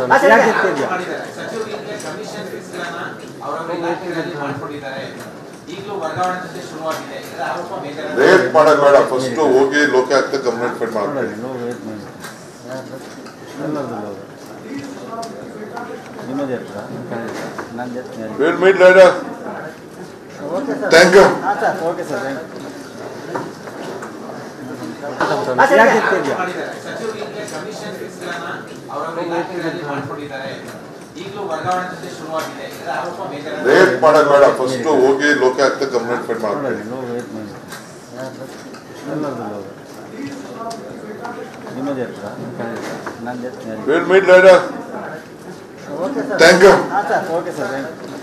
ಯಾಕೆ ಎತ್ತಿದ್ಯಾ ಮಾಡಿದ್ದಾರೆ ಸಚಿವರಿಗೆ ಕಮಿಷನ್ ಫೀಸ್ಗಳನ್ನ ಅವರವರ ಇಲಾಖೆಗಳಲ್ಲಿ ಮಾಡ್ಕೊಂಡಿದ್ದಾರೆ ಈಗಲೂ ವರ್ಗಾವಣೆ ಜೊತೆ ಶುರುವಾಗಿದೆ ಇದರ ಆರೋಪ ಮೇಜರ್ ರೇಟ್ ಮಾಡೋದ್ ಬೇಡ ಫಸ್ಟ್ ಹೋಗಿ ಲೋಕಾಯುಕ್ತ ಕಂಪ್ಲೇಂಟ್ ಫೈಲ್ ಮಾಡ್ತಾರೆ ನೋಡಲಿ ನೋ ವೇಟ್ ಮಾಡಿ ಎಲ್ಲರದ್ದು ಹೌದು ನಿಮ್ಮದೇ ಹತ್ರ ನನ್ನ ಜೊತೆ will meet leader okay sir thank you ಹಾಂ sir okay sir thank you ಯಾಕೆ ಎತ್ತಿದ್ಯಾ ಮಾಡಿದ್ದಾರೆ ಸಚಿವರಿಗೆ ಕಮಿಷನ್ ಫೀಸ್ಗಳನ್ನ ಅವರವರ ಇಲಾಖೆಗಳಲ್ಲಿ ಮಾಡ್ಕೊಂಡಿದ್ದಾರೆ ಈಗಲೂ ವರ್ಗಾವಣೆ ಜೊತೆ ಶುರುವಾಗಿದೆ ಇದರ ಆರೋಪ ಮೇಜರ್ ರೇಟ್ ಮಾಡೋದ್ ಬೇಡ ಫಸ್ಟ್ ಹೋಗಿ ಲೋಕಾಯುಕ್ತ ಕಂಪ್ಲೇಂಟ್ ಫೈಲ್ ಮಾಡ್ತಾರೆ ನೋಡಲಿ ನೋ ವೇಟ್ ಮಾಡಿ ಎಲ್ಲರದ್ದು ಹೌದು ನಿಮ್ಮದೇ ಹತ್ರ ನನ್ನ ಜೊತೆ will meet leader okay sir thank you ಹಾಂ sir okay sir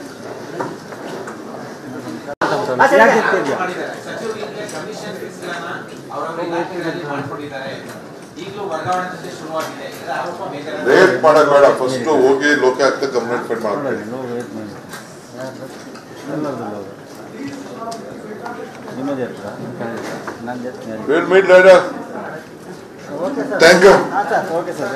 thank you ಯಾಕೆ ಎತ್ತಿದ್ಯಾ ಮಾಡಿದ್ದಾರೆ ಸಚಿವರಿಗೆ ಕಮಿಷನ್ ಫೀಸ್ಗಳನ್ನ ಅವರವರ ಇಲಾಖೆಗಳಲ್ಲಿ ಮಾಡ್ಕೊಂಡಿದ್ದಾರೆ ಈಗಲೂ ವರ್ಗಾವಣೆ ಜೊತೆ ಶುರುವಾಗಿದೆ ಇದರ ಆರೋಪ ಮೇಜರ್ ರೇಟ್ ಮಾಡೋದ್ ಬೇಡ ಫಸ್ಟ್ ಹೋಗಿ ಲೋಕಾಯುಕ್ತ ಕಂಪ್ಲೇಂಟ್ ಫೈಲ್ ಮಾಡ್ತಾರೆ ನೋಡಲಿ ನೋ ವೇಟ್ ಮಾಡಿ ಎಲ್ಲರದ್ದು ಹೌದು ನಿಮ್ಮದೇ ಹತ್ರ ನನ್ನ ಜೊತೆ will meet leader okay sir thank you ಹಾಂ sir okay sir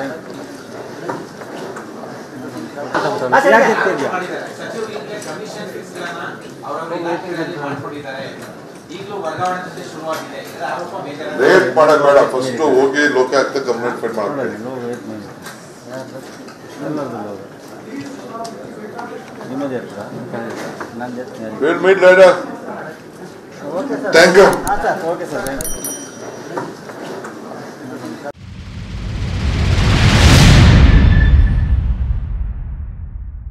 thank you ಯಾಕೆ ಎತ್ತಿದ್ಯಾ ಮಾಡಿದ್ದಾರೆ ಸಚಿವರಿಗೆ ಕಮಿಷನ್ ಫೀಸ್ಗಳನ್ನ ಅವರವರ ಇಲಾಖೆಗಳಲ್ಲಿ ಮಾಡ್ಕೊಂಡಿದ್ದಾರೆ ಈಗಲೂ ವರ್ಗಾವಣೆ ಜೊತೆ ಶುರುವಾಗಿದೆ ಇದರ ಆರೋಪ ಮೇಜರ್ ರೇಟ್ ಮಾಡೋದ್ ಬೇಡ ಫಸ್ಟ್ ಹೋಗಿ ಲೋಕಾಯುಕ್ತ ಕಂಪ್ಲೇಂಟ್ ಫೈಲ್ ಮಾಡ್ತಾರೆ ನೋಡಲಿ ನೋ ವೇಟ್ ಮಾಡಿ ಎಲ್ಲರದ್ದು ಹೌದು ನಿಮ್ಮದೇ ಹತ್ರ ನನ್ನ ಜೊತೆ will meet leader okay sir thank you ಹಾಂ sir okay sir thank you